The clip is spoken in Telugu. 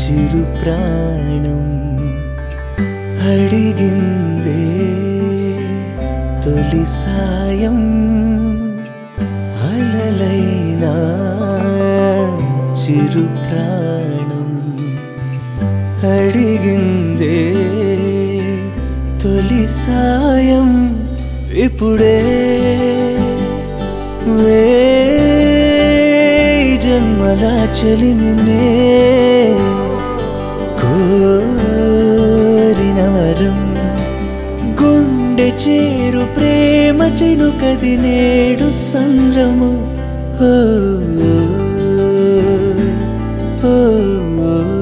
చిరు ప్రాణం అడిగిందే తొలి సాయం అలలైనా చిరు ప్రాణం అడిగిందే తొలి సాయం ఇప్పుడే వే జన్మల చెలిమినే కోరిన వరం గుండె చేరు ప్రేమ చెనుకది నేడు సంద్రము ఓ, ఓ, ఓ, ఓ.